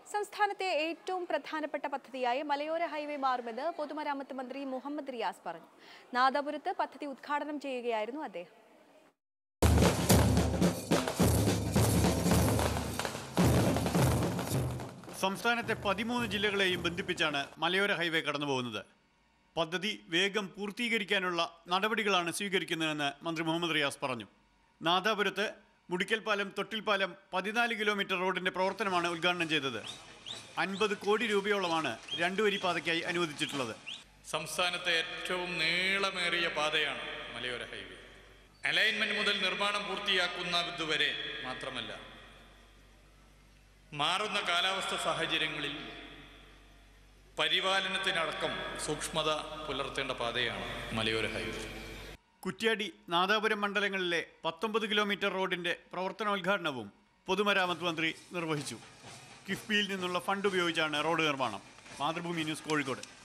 സംസ്ഥാനത്തെ ഏറ്റവും പ്രധാനപ്പെട്ട പദ്ധതിയായി മലയോര ഹൈവേ മാറുമെന്ന് പൊതുമരാമത്ത് മന്ത്രി മുഹമ്മദ് റിയാസ് പറഞ്ഞു നാദാപുരത്ത് പദ്ധതി ഉദ്ഘാടനം ചെയ്യുകയായിരുന്നു അദ്ദേഹം സംസ്ഥാനത്തെ പതിമൂന്ന് ജില്ലകളെയും ബന്ധിപ്പിച്ചാണ് മലയോര ഹൈവേ കടന്നുപോകുന്നത് പദ്ധതി വേഗം പൂർത്തീകരിക്കാനുള്ള നടപടികളാണ് സ്വീകരിക്കുന്നതെന്ന് മന്ത്രി മുഹമ്മദ് റിയാസ് പറഞ്ഞു നാദാപുരത്ത് മുടിക്കൽ പാലം തൊട്ടിൽ പാലം പതിനാല് കിലോമീറ്റർ റോഡിന്റെ പ്രവർത്തനമാണ് ഉദ്ഘാടനം ചെയ്തത് അൻപത് കോടി രൂപയോളമാണ് രണ്ടു വരി പാതയ്ക്കായി അനുവദിച്ചിട്ടുള്ളത് സംസ്ഥാനത്തെ ഏറ്റവും നീളമേറിയ പാതയാണ് മലയോര ഹൈവേ അലൈൻമെന്റ് മുതൽ നിർമ്മാണം പൂർത്തിയാക്കുന്നതുവരെ മാത്രമല്ല മാറുന്ന കാലാവസ്ഥ സാഹചര്യങ്ങളിൽ പരിപാലനത്തിനടക്കം സൂക്ഷ്മത പുലർത്തേണ്ട പാതയാണ് മലയോര ഹൈവേ കുറ്റ്യാടി നാദാപുരം മണ്ഡലങ്ങളിലെ പത്തൊമ്പത് കിലോമീറ്റർ റോഡിന്റെ പ്രവർത്തനോദ്ഘാടനവും പൊതുമരാമത്ത് മന്ത്രി നിർവഹിച്ചു കിഫ്ബിയിൽ നിന്നുള്ള ഫണ്ട് ഉപയോഗിച്ചാണ് റോഡ് നിർമ്മാണം മാതൃഭൂമി ന്യൂസ് കോഴിക്കോട്